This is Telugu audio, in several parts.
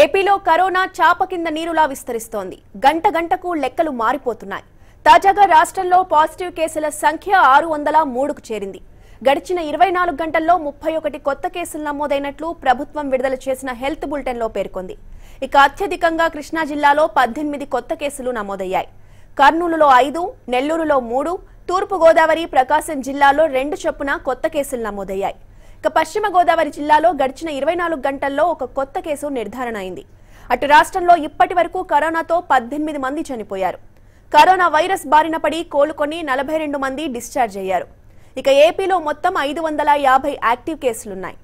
ఏపీలో కరోనా చాప కింద నీరులా విస్తరిస్తోంది గంట గంటకు లెక్కలు మారిపోతున్నాయి తాజాగా రాష్ట్రంలో పాజిటివ్ కేసుల సంఖ్య ఆరు వందల మూడుకు చేరింది గడిచిన ఇరవై నాలుగు గంటల్లో ముప్పై ఒకటి కొత్త కేసులు నమోదైనట్లు ప్రభుత్వం విడుదల చేసిన హెల్త్ బులెటిన్లో పేర్కొంది ఇక అత్యధికంగా కృష్ణా జిల్లాలో పద్దెనిమిది కొత్త కేసులు నమోదయ్యాయి కర్నూలులో ఐదు నెల్లూరులో మూడు తూర్పు గోదావరి ప్రకాశం జిల్లాలో రెండు చొప్పున కొత్త కేసులు నమోదయ్యాయి ఇక పశ్చిమ గోదావరి జిల్లాలో గడిచిన ఇరవై నాలుగు గంటల్లో ఒక కొత్త కేసు నిర్ధారణ అయింది అటు రాష్ట్రంలో ఇప్పటి వరకు కరోనాతో పద్దెనిమిది మంది చనిపోయారు కరోనా వైరస్ బారిన పడి కోలుకొని నలభై రెండు మంది డిశ్చార్జ్ అయ్యారు ఇక ఏపీలో మొత్తం ఐదు వందల యాభై యాక్టివ్ కేసులున్నాయి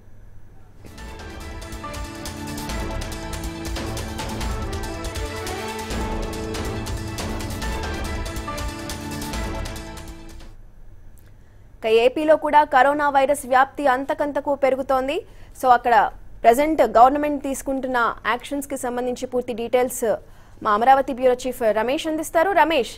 ఇక ఏపీలో కూడా కరోనా వైరస్ వ్యాప్తి అంతకంతకు పెరుగుతోంది సో అక్కడ ప్రజెంట్ గవర్నమెంట్ తీసుకుంటున్న యాక్షన్స్ కి సంబంధించి పూర్తి డీటెయిల్స్ మా అమరావతి బ్యూరో చీఫ్ రమేష్ అందిస్తారు Ramesh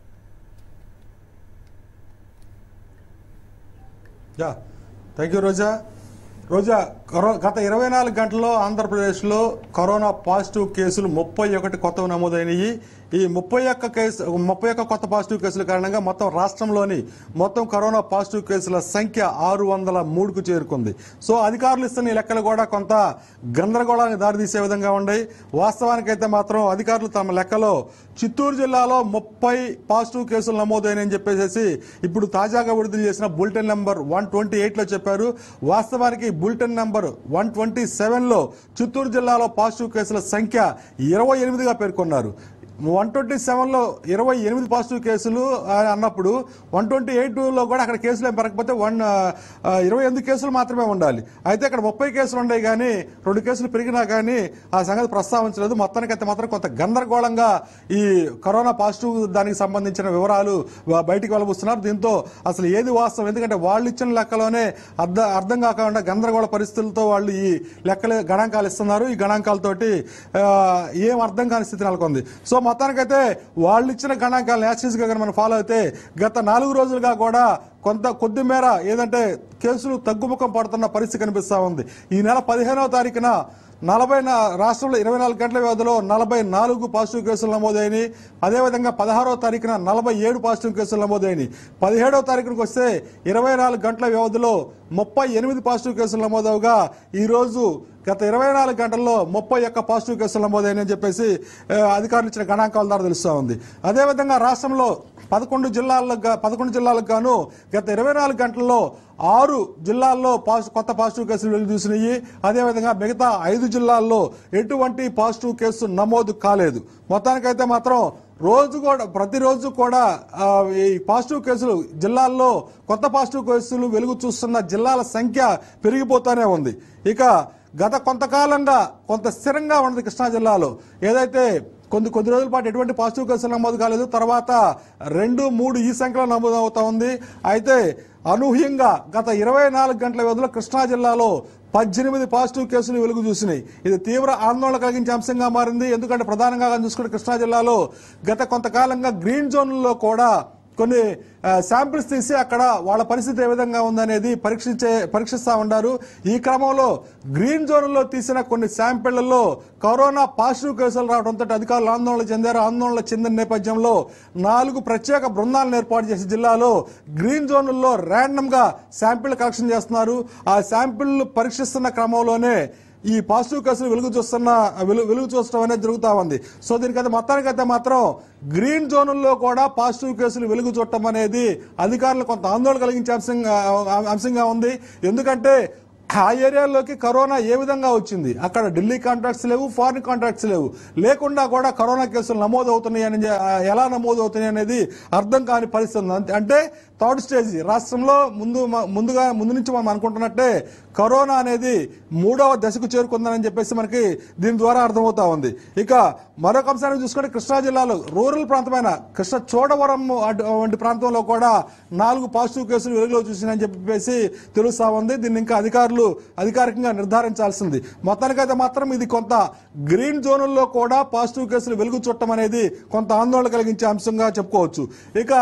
yeah thank you Roja Roja కరో గత ఇరవై నాలుగు గంటల్లో ఆంధ్రప్రదేశ్లో కరోనా పాజిటివ్ కేసులు ముప్పై ఒకటి కొత్తవి నమోదైనవి ఈ ముప్పై ఒక్క కేసు ముప్పై ఒక్క కొత్త పాజిటివ్ కేసుల కారణంగా మొత్తం రాష్ట్రంలోని మొత్తం కరోనా పాజిటివ్ కేసుల సంఖ్య ఆరు వందల మూడుకు చేరుకుంది సో అధికారులు ఇస్తున్న ఈ లెక్కలు కూడా కొంత గందరగోళానికి దారితీసే విధంగా ఉన్నాయి వాస్తవానికైతే మాత్రం అధికారులు తమ లెక్కలో చిత్తూరు జిల్లాలో ముప్పై పాజిటివ్ కేసులు నమోదైనని చెప్పేసి ఇప్పుడు తాజాగా విడుదల చేసిన బులెటిన్ నెంబర్ వన్ ట్వంటీ ఎయిట్లో చెప్పారు వాస్తవానికి బులెటిన్ నెంబర్ వన్ ట్వంటీ సెవెన్లో చిత్తూరు జిల్లాలో పాజిటివ్ కేసుల సంఖ్య ఇరవై ఎనిమిదిగా పేర్కొన్నారు వన్ ట్వంటీ సెవెన్లో ఇరవై ఎనిమిది పాజిటివ్ కేసులు ఆ, అన్నప్పుడు వన్ ట్వంటీ ఎయిట్లో కూడా అక్కడ కేసులు ఏం పెరగకపోతే వన్ ఆ, ఇరవై ఎనిమిది కేసులు మాత్రమే ఉండాలి అయితే అక్కడ ముప్పై కేసులు ఉన్నాయి కానీ రెండు కేసులు పెరిగినా కానీ ఆ సంగతి ప్రస్తావించలేదు మొత్తానికైతే మాత్రం కొంత గందరగోళంగా ఈ కరోనా పాజిటివ్ దానికి సంబంధించిన వివరాలు బ- బయటికి వెళ్ళబోస్తున్నారు దీంతో అసలు ఏది వాస్తవం ఎందుకంటే వాళ్ళు ఇచ్చిన లెక్కలోనే అర్థం అర్థం కాకుండా గందరగోళ పరిస్థితులతో వాళ్ళు ఈ లెక్కలు గణాంకాలు ఇస్తున్నారు ఈ గణాంకాలతోటి ఆ, ఏం అర్థం కాని స్థితి నెలకొంది సో మొత్తానికైతే వాళ్ళు ఇచ్చిన గణాంకాలను యాక్సిస్గా కనుక మనం ఫాలో అయితే గత నాలుగు రోజులుగా కూడా కొంత కొద్ది మేర ఏదంటే కేసులు తగ్గుముఖం పడుతున్న పరిస్థితి కనిపిస్తా ఉంది ఈ నెల పదిహేనవ తారీఖున నలభై నా- రాష్ట్రంలో ఇరవై నాలుగు గంటల వ్యవధిలో నలభై నాలుగు పాజిటివ్ కేసులు నమోదైనవి అదేవిధంగా పదహారవ తారీఖున నలభై ఏడు పాజిటివ్ కేసులు నమోదైనవి పదిహేడవ తారీఖునికి వస్తే ఇరవై నాలుగు గంటల వ్యవధిలో ముప్పై ఎనిమిది పాజిటివ్ కేసులు నమోదవగా ఈ రోజు గత ఇరవై నాలుగు గంటల్లో ముప్పై ఒక్క పాజిటివ్ కేసులు నమోదైనని చెప్పేసి ఆ, అధికారులు ఇచ్చిన గణాంకాల ద్వారా తెలుస్తూ ఉంది అదేవిధంగా రాష్ట్రంలో పదకొండు జిల్లాలకు గా- పదకొండు జిల్లాలకు గాను గత ఇరవై నాలుగు గంటల్లో ఆరు జిల్లాల్లో పాజిటివ్ కొత్త పాజిటివ్ కేసులు వెలుగు చూసినాయి అదేవిధంగా మిగతా ఐదు జిల్లాల్లో ఎటువంటి పాజిటివ్ కేసు నమోదు కాలేదు మొత్తానికైతే మాత్రం రోజు కూడా ప్రతిరోజు కూడా ఆ, ఈ పాజిటివ్ కేసులు జిల్లాల్లో కొత్త పాజిటివ్ కేసులు వెలుగు చూస్తున్న జిల్లాల సంఖ్య పెరిగిపోతూనే ఉంది ఇక గత కొంతకాలంగా కొంత స్థిరంగా ఉన్నది కృష్ణా జిల్లాలో ఏదైతే కొద్ది కొద్ది రోజుల పాటు ఎటువంటి పాజిటివ్ కేసులు నమోదు కాలేదు తర్వాత రెండు మూడు ఈ సంఖ్యలో నమోదు అవుతా ఉంది అయితే అనూహ్యంగా గత ఇరవై నాలుగు గంటల వ్యవధిలో కృష్ణా జిల్లాలో పద్దెనిమిది పాజిటివ్ కేసులు వెలుగు చూసినాయి ఇది తీవ్ర ఆందోళన కలిగించే అంశంగా మారింది ఎందుకంటే ప్రధానంగా చూసుకుంటే కృష్ణా జిల్లాలో గత కొంతకాలంగా గ్రీన్ జోన్లలో కూడా కొన్ని శాంపిల్స్ తీసి అక్కడ వాళ్ళ పరిస్థితి ఏ విధంగా ఉందనేది పరీక్షించే పరీక్షిస్తా ఉన్నారు ఈ క్రమంలో గ్రీన్ జోన్లో తీసిన కొన్ని శాంపిళ్లలో కరోనా పాజిటివ్ కేసులు రావడంతో అధికారులు ఆందోళన చెందారు ఆందోళన చెందిన నేపథ్యంలో నాలుగు ప్రత్యేక బృందాలను ఏర్పాటు చేసి జిల్లాలో గ్రీన్ జోన్లలో ర్యాండమ్ గా శాంపిల్ కలెక్షన్ చేస్తున్నారు ఆ శాంపిల్ పరీక్షిస్తున్న క్రమంలోనే ఈ పాజిటివ్ కేసులు వెలుగు చూస్తున్న వెలుగు వెలుగు చూడటం అనేది జరుగుతా ఉంది సో దీనికైతే మొత్తానికైతే మాత్రం గ్రీన్ జోన్లలో కూడా పాజిటివ్ కేసులు వెలుగు చూడటం అనేది అధికారులు కొంత ఆందోళన కలిగించే అంశంగా అంశంగా ఉంది ఎందుకంటే ఆ ఏరియాలోకి కరోనా ఏ విధంగా వచ్చింది అక్కడ ఢిల్లీ కాంట్రాక్ట్స్ లేవు ఫారిన్ కాంట్రాక్ట్స్ లేవు లేకుండా కూడా కరోనా కేసులు నమోదు అవుతున్నాయి అని చె- ఎలా నమోదు అవుతున్నాయి అనేది అర్థం కాని పరిస్థితి ఉంది అంతే- అంటే థర్డ్ స్టేజ్ రాష్ట్రంలో ముందు మ- ముందుగా ముందు నుంచి మనం అనుకుంటున్నట్టే కరోనా అనేది మూడవ దశకు చేరుకుందని చెప్పేసి మనకి దీని ద్వారా అర్థమవుతా ఉంది ఇక మరొక అంశాన్ని చూసుకుంటే కృష్ణా జిల్లాలో రూరల్ ప్రాంతమైన కృష్ణ చోడవరం అటు- వంటి ప్రాంతంలో కూడా నాలుగు పాజిటివ్ కేసులు వెలుగులో చూసినాయని చెప్పేసి తెలుస్తా ఉంది దీన్ని ఇంకా అధికారులు అధికారికంగా నిర్ధారించాల్సింది మొత్తానికైతే మాత్రం ఇది కొంత గ్రీన్ జోన్లలో కూడా పాజిటివ్ కేసులు వెలుగు చుట్టం అనేది కొంత ఆందోళన కలిగించే అంశంగా చెప్పుకోవచ్చు ఇక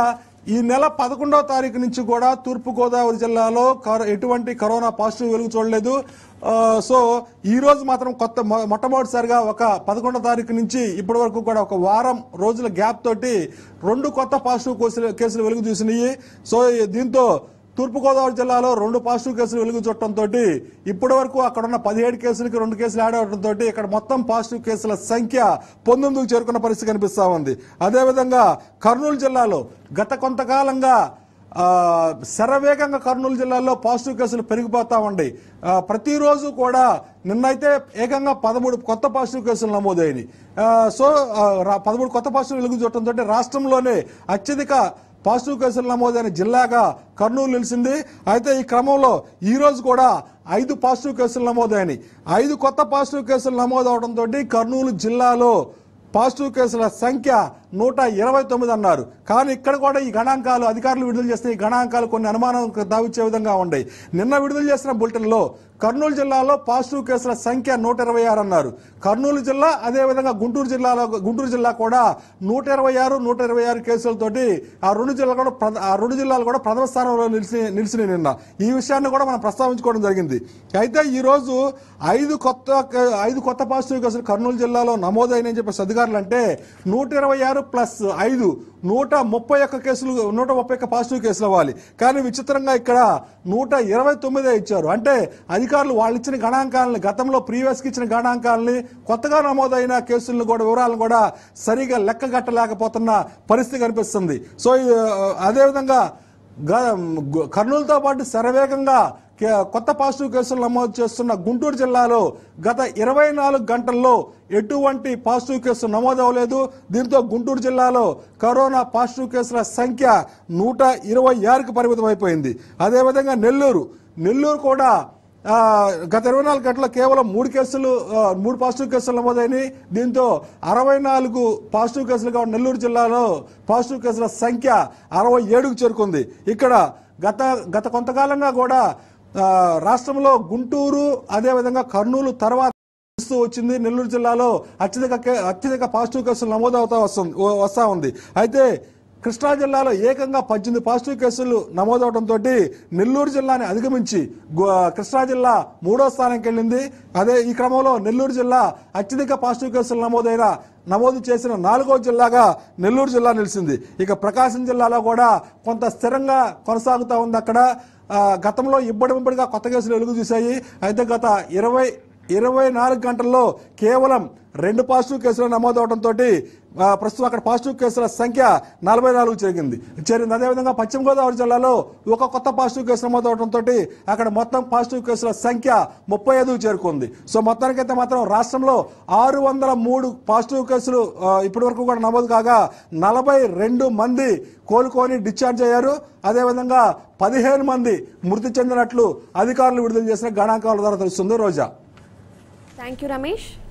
ఈ నెల పదకొండవ తారీఖు నుంచి కూడా తూర్పు గోదావరి జిల్లాలో కర- ఎటువంటి కరోనా పాజిటివ్ వెలుగు చూడలేదు ఆ, సో ఈ రోజు మాత్రం కొత్త మొ- మొట్టమొదటిసారిగా ఒక పదకొండవ తారీఖు నుంచి ఇప్పటి వరకు కూడా ఒక వారం రోజుల గ్యాప్ తోటి రెండు కొత్త పాజిటివ్ కేసులు కేసులు వెలుగు చూసినాయి సో దీంతో తూర్పుగోదావరి జిల్లాలో రెండు పాజిటివ్ కేసులు వెలుగు చుట్టడంతో ఇప్పటి వరకు అక్కడ ఉన్న పదిహేడు కేసులకి రెండు కేసులు యాడ్ అవడంతో ఇక్కడ మొత్తం పాజిటివ్ కేసుల సంఖ్య పంతొమ్మిదికి చేరుకున్న పరిస్థితి కనిపిస్తా ఉంది అదేవిధంగా కర్నూలు జిల్లాలో గత కొంతకాలంగా ఆ, శరవేగంగా కర్నూలు జిల్లాలో పాజిటివ్ కేసులు పెరిగిపోతా ఉన్నాయి ఆ, ప్రతిరోజు కూడా నిన్నైతే ఏకంగా పదమూడు కొత్త పాజిటివ్ కేసులు నమోదైనవి ఆ, సో ఆ, రా- పదమూడు కొత్త పాజిటివ్ వెలుగు చూడటంతో రాష్ట్రంలోనే అత్యధిక పాజిటివ్ కేసులు నమోదైన జిల్లాగా కర్నూలు నిలిచింది అయితే ఈ క్రమంలో ఈ రోజు కూడా ఐదు పాజిటివ్ కేసులు నమోదైనాయి ఐదు కొత్త పాజిటివ్ కేసులు నమోదవడంతో కర్నూలు జిల్లాలో పాజిటివ్ కేసుల సంఖ్య నూట ఇరవై తొమ్మిది అన్నారు కానీ ఇక్కడ కూడా ఈ గణాంకాలు అధికారులు విడుదల చేసిన ఈ గణాంకాలు కొన్ని అనుమానం దావిచ్చే విధంగా ఉన్నాయి నిన్న విడుదల చేసిన బులెటిన్లో కర్నూలు జిల్లాలో పాజిటివ్ కేసుల సంఖ్య నూట ఇరవై ఆరు అన్నారు కర్నూలు జిల్లా అదేవిధంగా గుంటూరు జిల్లాలో గుంటూరు జిల్లా కూడా నూట ఇరవై ఆరు నూట ఇరవై ఆరు కేసులతోటి ఆ రెండు జిల్లాలు కూడా ప్రధ- ఆ రెండు జిల్లాలు కూడా ప్రథమ స్థానంలో నిలిచి నిలిచినాయి నిన్న ఈ విషయాన్ని కూడా మనం ప్రస్తావించుకోవడం జరిగింది అయితే ఈ రోజు ఐదు కొత్త కే- ఐదు కొత్త పాజిటివ్ కేసులు కర్నూలు జిల్లాలో నమోదైనని చెప్పేసి అధికారులు అంటే నూట ఇరవై ఆరు ప్లస్ ఐదు నూట ముప్పై ఒక్క కేసులు నూట ముప్పై ఒక్క పాజిటివ్ కేసులు అవ్వాలి కానీ విచిత్రంగా ఇక్కడ నూట ఇరవై తొమ్మిదే ఇచ్చారు అంటే అధికారులు వాళ్ళు ఇచ్చిన గణాంకాలని గతంలో ప్రీవియస్ ఇచ్చిన గణాంకాలని కొత్తగా నమోదైన కేసులను కూడా వివరాలను కూడా సరిగా లెక్క కట్టలేకపోతున్న పరిస్థితి కనిపిస్తుంది సో ఈ, ఆ, అదేవిధంగా గ- గు- కర్నూలుతో పాటు శరవేగంగా కే- కొత్త పాజిటివ్ కేసులు నమోదు చేస్తున్న గుంటూరు జిల్లాలో గత ఇరవై నాలుగు గంటల్లో ఎటువంటి పాజిటివ్ కేసులు నమోదు అవ్వలేదు దీంతో గుంటూరు జిల్లాలో కరోనా పాజిటివ్ కేసుల సంఖ్య నూట ఇరవై ఆరుకు పరిమితం అయిపోయింది అదేవిధంగా నెల్లూరు నెల్లూరు కూడా ఆ, గత ఇరవై నాలుగు గంటల్లో కేవలం మూడు కేసులు ఆ, మూడు పాజిటివ్ కేసులు నమోదైనవి దీంతో అరవై నాలుగు పాజిటివ్ కేసులుగా ఉన్న నెల్లూరు జిల్లాలో పాజిటివ్ కేసుల సంఖ్య అరవై ఏడుకు చేరుకుంది ఇక్కడ గత గత కొంతకాలంగా కూడా ఆ, రాష్ట్రంలో గుంటూరు అదేవిధంగా కర్నూలు తర్వాత ఇస్తూ వచ్చింది నెల్లూరు జిల్లాలో అత్యధిక కే- అత్యధిక పాజిటివ్ కేసులు నమోదవుతా వస్తుంది వస్తా ఉంది అయితే కృష్ణా జిల్లాలో ఏకంగా పద్దెనిమిది పాజిటివ్ కేసులు నమోదవడంతో నెల్లూరు జిల్లాని అధిగమించి గు- కృష్ణా జిల్లా మూడో స్థానానికి వెళ్ళింది అదే ఈ క్రమంలో నెల్లూరు జిల్లా అత్యధిక పాజిటివ్ కేసులు నమోదైన నమోదు చేసిన నాలుగో జిల్లాగా నెల్లూరు జిల్లా నిలిచింది ఇక ప్రకాశం జిల్లాలో కూడా కొంత స్థిరంగా కొనసాగుతా ఉంది అక్కడ ఆ, గతంలో ఇబ్బడి ఇబ్బడిగా కొత్త కేసులు వెలుగు చూశాయి అయితే గత ఇరవై ఇరవై నాలుగు గంటల్లో కేవలం రెండు పాజిటివ్ కేసులు నమోదవడంతో ప్రస్తుతం అక్కడ పాజిటివ్ కేసుల సంఖ్య నలభై నాలుగు చేరింది చేరింది అదేవిధంగా పశ్చిమ గోదావరి జిల్లాలో ఒక కొత్త పాజిటివ్ కేసు నమోదవడంతో అక్కడ మొత్తం పాజిటివ్ కేసుల సంఖ్య ముప్పై ఐదుకు చేరుకుంది సో మొత్తానికైతే మాత్రం రాష్ట్రంలో ఆరు వందల మూడు పాజిటివ్ కేసులు ఆ, ఇప్పటి వరకు కూడా నమోదు కాగా నలభై రెండు మంది కోలుకొని డిశ్చార్జ్ అయ్యారు అదేవిధంగా పదిహేను మంది మృతి చెందినట్లు అధికారులు విడుదల చేసిన గణాంకాల ద్వారా తెలుస్తుంది రోజా థ్యాంక్ యూ రమేష్